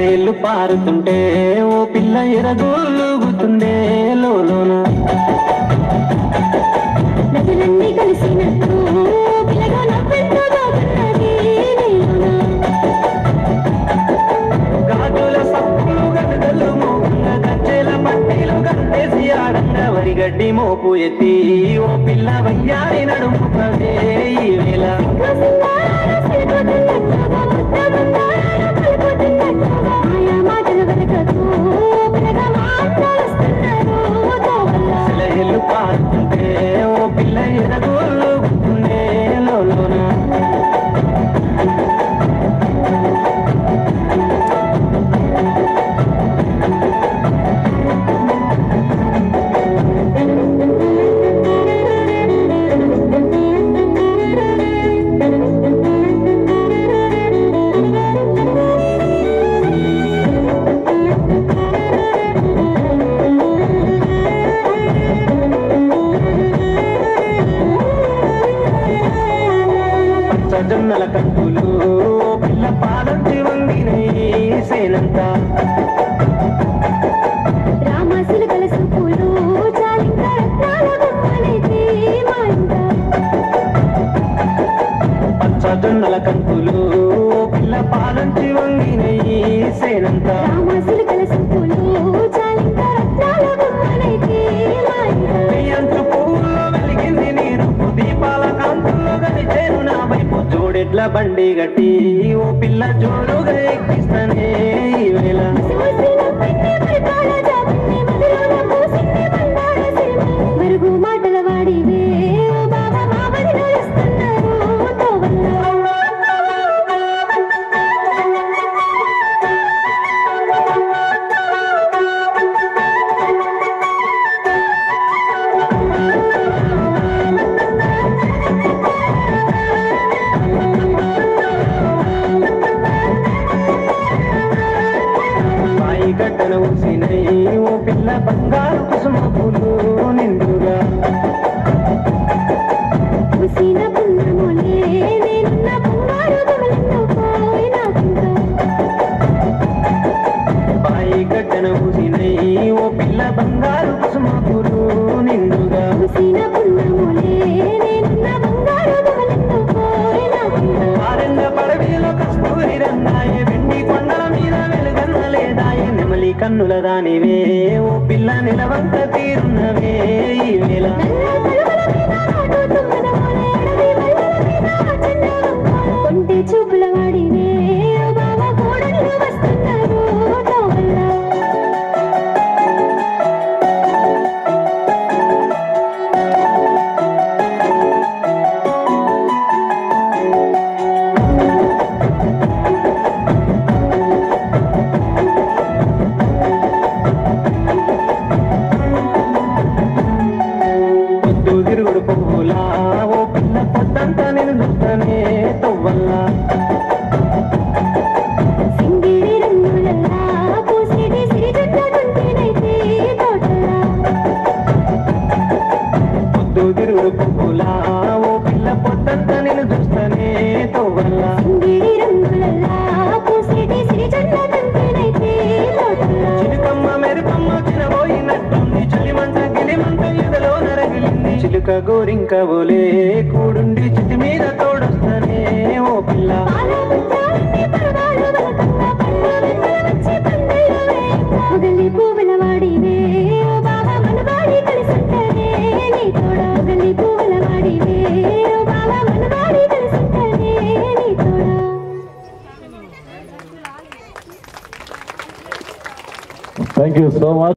సెలయేళ్ళు పారుతుంటే ఓ పిల్ల ఎరగోలుగుతుండే లోలోన నదులన్నీ కలిసినట్టు పిల్లగా నవ్వెంతో బాగున్నది నీలోన. గాజుల సప్పులు గంటలు మోగుల గజ్జెల పట్టీలు గంటేసి ఆడంగా వరిగడ్డి మోపు ఎత్తి ఓ పిల్ల వయ్యారి నడుము కదే ఈ వేళ కోసిందార సిరిపోతున్నట్టుగా, ముద్దబందార పలుకుతున్నట్టుగా, ఆయా మాటల వెనకకు పిల్లగా మాట్లాడుస్తున్నారు తోవల్ల. సెలయేళ్ళు పారుతుంటే ఓ పిల్ల ఎరగోలుగుతుండే లోలోన పచ్చజొన్నల కట్టులు ఓ పిల్ల పాలంచి వంగినయి సేనంతా రామసిలుకల సూపులు చాలింక రత్నాల బొమ్మలైతే మా ఇంట. పచ్చజొన్నల కంకులు ఓ పిల్ల పాలంచి వంగినయి సేనంతా రామసిలుకల సూపులు చాలింక రత్నాల బొమ్మలైతే మా ఇంట. బియ్యంచు పువ్వుల్లో వెలిగింది నీరు దీపాల కాంతుల్లో గడిచేను నా వైపు జోడెడ్ల బండి గట్టి ఓ పిల్ల జోరుగా ఎక్కిస్తానే ఈ వేళ ముసిముసి నవ్వింది పరిపాల జాబిన్ని మదిలోన పూసింది బంగార సిరిమి. మరుగు మాటల వాడివే ఓ బాబా మామని నడుస్తున్నారు తోవల్ల. బాయి గడ్డన ఊసినై ఓ పిల్ల బంగారు కుసుమ పూలు నిండుగా పూసిన పున్నములే నేనున్న బంగారు గమలంలో పోయినాకుంటా. బాయి గడ్డన ఊసినై ఓ పిల్ల బంగారు కుసుమ పూలు నిండుగా పూసిన పున్నములే నేనున్న బంగారు గమలంలో పోయినాకుంటా. ఆరెండ పడవిలో కస్తూరి రంగాయే వెండి కొండల మీద వెలుగన్న లేదాయే నెమలి కన్నుల దానివే ఓ పిల్ల నిలవంత తీరున్నవే ఈ వేళ నల్ల కలువల మీద నాటు తుమ్మద మోలే అడవి వల్లల మీద చందవంకాలు. కొంటె చూపుల వాడివే ఓ బావ కోడళ్ళు వస్తున్నారు తోవల్ల. పొద్దు తిరుగుడు పువ్వులా ఓ పిల్ల పొద్దంతా నేను చూస్తానే తవ్వల్లా సింగిడి రంగులలా పూసేటి సిరిజెండ కుంటినైతే తోటలా. పొద్దు తిరుగుడు పువ్వులా ఓ పిల్ల పొద్దంతా నేను చూస్తానే తవ్వల్లా సింగిడి రంగులలా పూసేటి సిరిజెండ కుంటినైతే తోటలా. చిలుకమ్మ మెరుపమ్మ చినబోయినట్టుంది చలిమంట గిలిమంట ఎదలో నరగిలింది చిలుక గోరింక బోలే కూడుండి చిటి మీద తోడొస్తానే ఓ పిల్ల పాల బుట్టాలన్నీ పరవాలు వలకంగా పండు వెన్నెల వచ్చి పందిళ్ళు వేయంగా. మొగలి పువ్వుల వాడివే ఓ బావ మనవాడి కలిసుంటేనే నీ తోడ. మొగలి పువ్వుల వాడివే ఓ బావ మనవాడి కలిసుంటేనే నీ తోడ. Thank you so much